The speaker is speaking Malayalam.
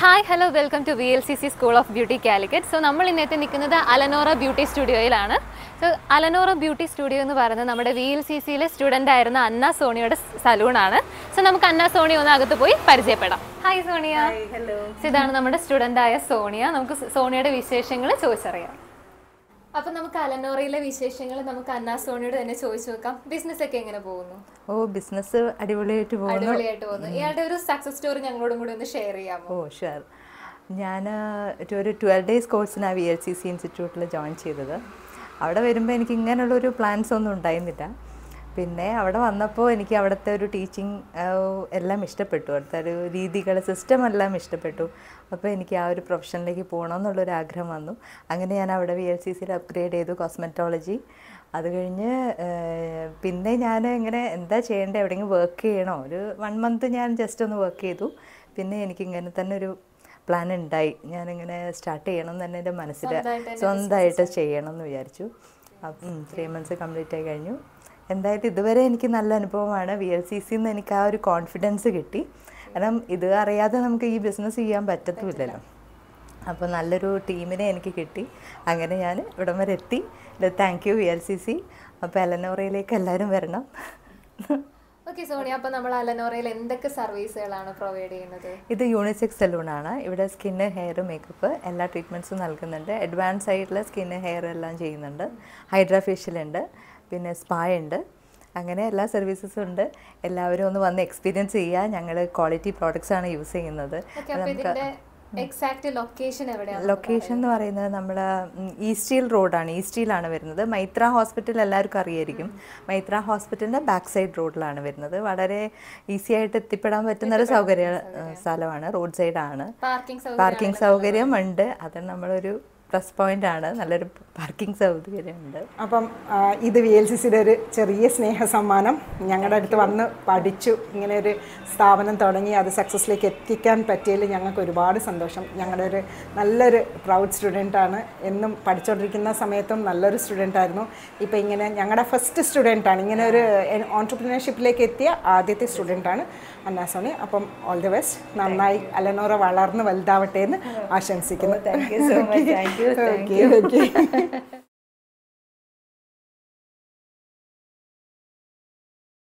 hi hello welcome to V L C C school of beauty Calicut so നമ്മൾ ഇന്നത്തെ നിൽക്കുന്നത് അലനോറ ബ്യൂട്ടി സ്റ്റുഡിയോയിലാണ് സോ അലനോറ ബ്യൂട്ടി സ്റ്റുഡിയോ എന്ന് പറയുന്നത് നമ്മുടെ വി എൽ സി സിയിലെ സ്റ്റുഡൻ്റ് ആയിരുന്ന അന്ന സോണിയുടെ സലൂണാണ് സോ നമുക്ക് അന്ന സോണി ഒന്ന് അകത്ത് പോയി പരിചയപ്പെടാം ഹായ് സോണിയ ഹലോ സോ ഇതാണ് നമ്മുടെ സ്റ്റുഡൻ്റ് ആയ സോണിയ നമുക്ക് സോണിയുടെ വിശേഷങ്ങൾ ചോദിച്ചറിയാം അപ്പൊ നമുക്ക് അലനോറയിലെ വിശേഷങ്ങൾ നമുക്ക് അന്ന സോണിയോട് തന്നെ ചോദിച്ചു നോക്കാം ബിസിനസ് ഒക്കെ എങ്ങനെ പോകുന്നു ഓ ബിസിനസ് അടിപൊളിയായിട്ട് പോകുന്നു അടിപൊളിയായിട്ട് പോകുന്നു ഇയാളുടെ ഒരു സക്സസ് സ്റ്റോറി ഞങ്ങളോടും കൂടി ഒന്ന് ഷെയർ ചെയ്യാമോ ഓ ഷുവർ ഞാൻ ഒരു ട്വൽവ് ഡേയ്സ് കോഴ്സിനാണ് വി എൽ സി സി ഇൻസ്റ്റിറ്റ്യൂട്ടിൽ ജോയിൻ ചെയ്തത് അവിടെ വരുമ്പോൾ എനിക്ക് ഇങ്ങനെയുള്ളൊരു പ്ലാൻസ് ഒന്നും ഉണ്ടായിരുന്നില്ല പിന്നെ അവിടെ വന്നപ്പോൾ എനിക്ക് അവിടുത്തെ ഒരു ടീച്ചിങ് എല്ലാം ഇഷ്ടപ്പെട്ടു അവിടുത്തെ ഒരു രീതികൾ സിസ്റ്റം എല്ലാം ഇഷ്ടപ്പെട്ടു അപ്പോൾ എനിക്ക് ആ ഒരു പ്രൊഫഷനിലേക്ക് പോകണമെന്നുള്ളൊരു ആഗ്രഹം വന്നു അങ്ങനെ ഞാൻ അവിടെ വി എൽ സി സിയിൽ അപ്ഗ്രേഡ് ചെയ്തു കോസ്മെറ്റോളജി അത് കഴിഞ്ഞ് ഏഹ്, പിന്നെ ഞാൻ ഇങ്ങനെ എന്താ ചെയ്യേണ്ടത് എവിടെയെങ്കിലും വർക്ക് ചെയ്യണോ ഒരു വൺ മന്ത് ഞാൻ ജസ്റ്റ് ഒന്ന് വർക്ക് ചെയ്തു പിന്നെ എനിക്ക് ഇങ്ങനെ തന്നെ ഒരു പ്ലാൻ ഉണ്ടായി ഞാനിങ്ങനെ സ്റ്റാർട്ട് ചെയ്യണം എന്ന് തന്നെ എൻ്റെ മനസ്സിൽ സ്വന്തമായിട്ട് തന്നെ സ്വന്തമായിട്ട് ചെയ്യണം എന്ന് വിചാരിച്ചു ത്രീ മന്ത്സ് കംപ്ലീറ്റ് ആയി കഴിഞ്ഞു എന്തായാലും ഇതുവരെ എനിക്ക് നല്ല അനുഭവമാണ് വി എൽ സി സിന്ന് എനിക്ക് ആ ഒരു കോൺഫിഡൻസ് കിട്ടി കാരണം ഇത് അറിയാതെ നമുക്ക് ഈ ബിസിനസ് ചെയ്യാൻ പറ്റത്തുമില്ലല്ലോ അപ്പോൾ നല്ലൊരു ടീമിനെ എനിക്ക് കിട്ടി അങ്ങനെ ഞാൻ ഇവിടം വരെ എത്തി thank you V L C C അപ്പോൾ എലനോറയിലേക്ക് എല്ലാവരും വരണം ഓക്കെ സോണി അപ്പൊ നമ്മൾ അലനോറയിൽ എന്തൊക്കെ സർവീസുകളാണ് പ്രൊവൈഡ് ചെയ്യുന്നത് ഇത് യൂണിസെക്സ് സലൂണാണ് ഇവിടെ സ്കിന്ന് ഹെയർ മേക്കപ്പ് എല്ലാ ട്രീറ്റ്മെൻറ്റ്സും നൽകുന്നുണ്ട് അഡ്വാൻസ് ആയിട്ടുള്ള സ്കിന്ന് ഹെയർ എല്ലാം ചെയ്യുന്നുണ്ട് ഹൈഡ്രാ ഫേഷ്യൽ ഉണ്ട് പിന്നെ സ്പാ ഉണ്ട് അങ്ങനെ എല്ലാ സർവീസസും ഉണ്ട് എല്ലാവരും ഒന്ന് വന്ന് എക്സ്പീരിയൻസ് ചെയ്യുക ഞങ്ങൾ ക്വാളിറ്റി പ്രോഡക്റ്റ്സ് ആണ് യൂസ് ചെയ്യുന്നത് ഓക്കെ അപ്പൊ ഇതിന്റെ എക്സാക്ട് ലൊക്കേഷൻ എവിടെയാണ് ലൊക്കേഷൻ എന്ന് പറയുന്നത് നമ്മൾ ഈസ്റ്റീൽ റോഡാണ് ഈസ്റ്റീലാണ് വരുന്നത് മൈത്ര ഹോസ്പിറ്റൽ എല്ലാവർക്കും അറിയായിരിക്കും മൈത്ര ഹോസ്പിറ്റലിൻ്റെ ബാക്ക് സൈഡ് റോഡിലാണ് വരുന്നത് വളരെ ഈസി ആയിട്ട് എത്തിപ്പെടാൻ പറ്റുന്ന ഒരു സൗകര്യ സ്ഥലമാണ് റോഡ് സൈഡാണ് പാർക്കിംഗ് സൗകര്യം പാർക്കിംഗ് സൗകര്യം ഉണ്ട് അത് നമ്മളൊരു പ്ലസ് പോയിന്റ് ആണ് നല്ലൊരു പാർക്കിംഗ് സൗകര്യം ഉണ്ട് അപ്പം ആ, ഇത് വി എൽ സി സിയുടെ ഒരു ചെറിയ സ്നേഹ സമ്മാനം ഞങ്ങളുടെ അടുത്ത് വന്ന് പഠിച്ചു ഇങ്ങനെ ഒരു സ്ഥാപനം തുടങ്ങി അത് സക്സസ്സിലേക്ക് എത്തിക്കാൻ പറ്റിയതിൽ ഞങ്ങൾക്ക് ഒരുപാട് സന്തോഷം ഞങ്ങളുടെ ഒരു നല്ലൊരു പ്രൗഡ് സ്റ്റുഡൻ്റാണ് എന്നും പഠിച്ചുകൊണ്ടിരിക്കുന്ന സമയത്തും നല്ലൊരു സ്റ്റുഡൻ്റ് ആയിരുന്നു ഇപ്പം ഇങ്ങനെ ഞങ്ങളുടെ ഫസ്റ്റ് സ്റ്റുഡൻ്റാണ് ഇങ്ങനെ ഒരു ഓൺടർപ്രിനർഷിപ്പിലേക്ക് എത്തിയ ആദ്യത്തെ സ്റ്റുഡൻ്റാണ് അന്നാസോണി അപ്പം ഓൾ ദി ബെസ്റ്റ് നന്നായി അലനോറ വളർന്ന് വലുതാവട്ടെ എന്ന് ആശംസിക്കുന്നു thank you so much thank you thank okay okay